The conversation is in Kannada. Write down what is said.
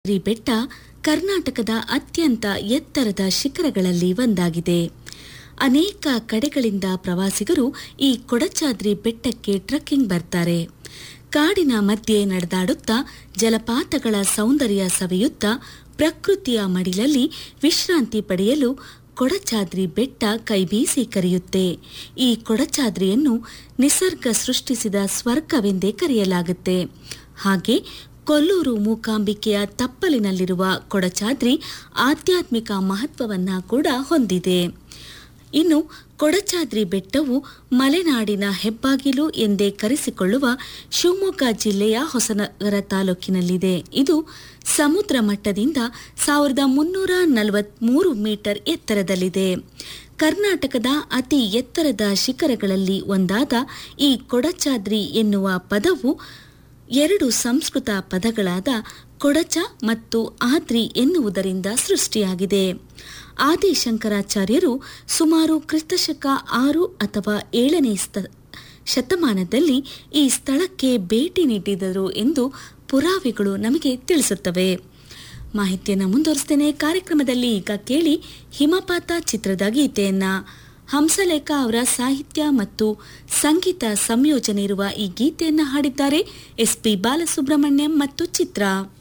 ಶ್ರೀ ಬೆಟ್ಟ ಕರ್ನಾಟಕದ ಅತ್ಯಂತ ಎತ್ತರದ ಶಿಖರಗಳಲ್ಲಿ ಒಂದಾಗಿದೆ ಅನೇಕ ಕಡೆಗಳಿಂದ ಪ್ರವಾಸಿಗರು ಈ ಕೊಡಚಾದ್ರಿ ಬೆಟ್ಟಕ್ಕೆ ಟ್ರಕ್ಕಿಂಗ್ ಬರ್ತಾರೆ ಕಾಡಿನ ಮಧ್ಯೆ ನಡೆದಾಡುತ್ತಾ ಜಲಪಾತಗಳ ಸೌಂದರ್ಯ ಸವಿಯುತ್ತಾ ಪ್ರಕೃತಿಯ ಮಡಿಲಲ್ಲಿ ವಿಶ್ರಾಂತಿ ಪಡೆಯಲು ಕೊಡಚಾದ್ರಿ ಬೆಟ್ಟ ಕೈಬೀಸಿ ಕರೆಯುತ್ತೆ ಈ ಕೊಡಚಾದ್ರಿಯನ್ನು ನಿಸರ್ಗ ಸೃಷ್ಟಿಸಿದ ಸ್ವರ್ಗವೆಂದೇ ಕರೆಯಲಾಗುತ್ತೆ ಹಾಗೆ ಕೊಲ್ಲೂರು ಮೂಕಾಂಬಿಕೆಯ ತಪ್ಪಲಿನಲ್ಲಿರುವ ಕೊಡಚಾದ್ರಿ ಆಧ್ಯಾತ್ಮಿಕ ಮಹತ್ವವನ್ನ ಕೂಡ ಹೊಂದಿದೆ ಇನ್ನು ಕೊಡಚಾದ್ರಿ ಬೆಟ್ಟವು ಮಲೆನಾಡಿನ ಹೆಬ್ಬಾಗಿಲು ಎಂದೇ ಕರೆಸಿಕೊಳ್ಳುವ ಶಿವಮೊಗ್ಗ ಜಿಲ್ಲೆಯ ಹೊಸನಗರ ತಾಲೂಕಿನಲ್ಲಿದೆ ಇದು ಸಮುದ್ರ ಮಟ್ಟದಿಂದ ಸಾವಿರದ ಮುನ್ನೂರ ನಲವತ್ಮೂರು ಮೀಟರ್ ಎತ್ತರದಲ್ಲಿದೆ ಕರ್ನಾಟಕದ ಅತಿ ಎತ್ತರದ ಶಿಖರಗಳಲ್ಲಿ ಒಂದಾದ ಈ ಕೊಡಚಾದ್ರಿ ಎನ್ನುವ ಪದವು ಎರಡು ಸಂಸ್ಕೃತ ಪದಗಳಾದ ಕೊಡಚ ಮತ್ತು ಆದ್ರಿ ಎನ್ನುವುದರಿಂದ ಸೃಷ್ಟಿಯಾಗಿದೆ ಆದಿಶಂಕರಾಚಾರ್ಯರು ಸುಮಾರು ಕ್ರಿಸ್ತಶಕ ಆರು ಅಥವಾ ಏಳನೇ ಸ್ಥ ಶತಮಾನದಲ್ಲಿ ಈ ಸ್ಥಳಕ್ಕೆ ಭೇಟಿ ನೀಡಿದರು ಎಂದು ಪುರಾವೆಗಳು ನಮಗೆ ತಿಳಿಸುತ್ತವೆ ಮಾಹಿತಿಯನ್ನು ಮುಂದುವರಿಸ್ತೇನೆ ಕಾರ್ಯಕ್ರಮದಲ್ಲಿ ಈಗ ಕೇಳಿ ಹಿಮಪಾತ ಚಿತ್ರದ ಗೀತೆಯನ್ನ ಹಂಸಲೇಖ ಅವರ ಸಾಹಿತ್ಯ ಮತ್ತು ಸಂಗೀತ ಸಂಯೋಜನೆ ಇರುವ ಈ ಗೀತೆಯನ್ನು ಹಾಡಿದ್ದಾರೆ ಎಸ್ ಪಿ ಬಾಲಸುಬ್ರಹ್ಮಣ್ಯಂ ಮತ್ತು ಚಿತ್ರ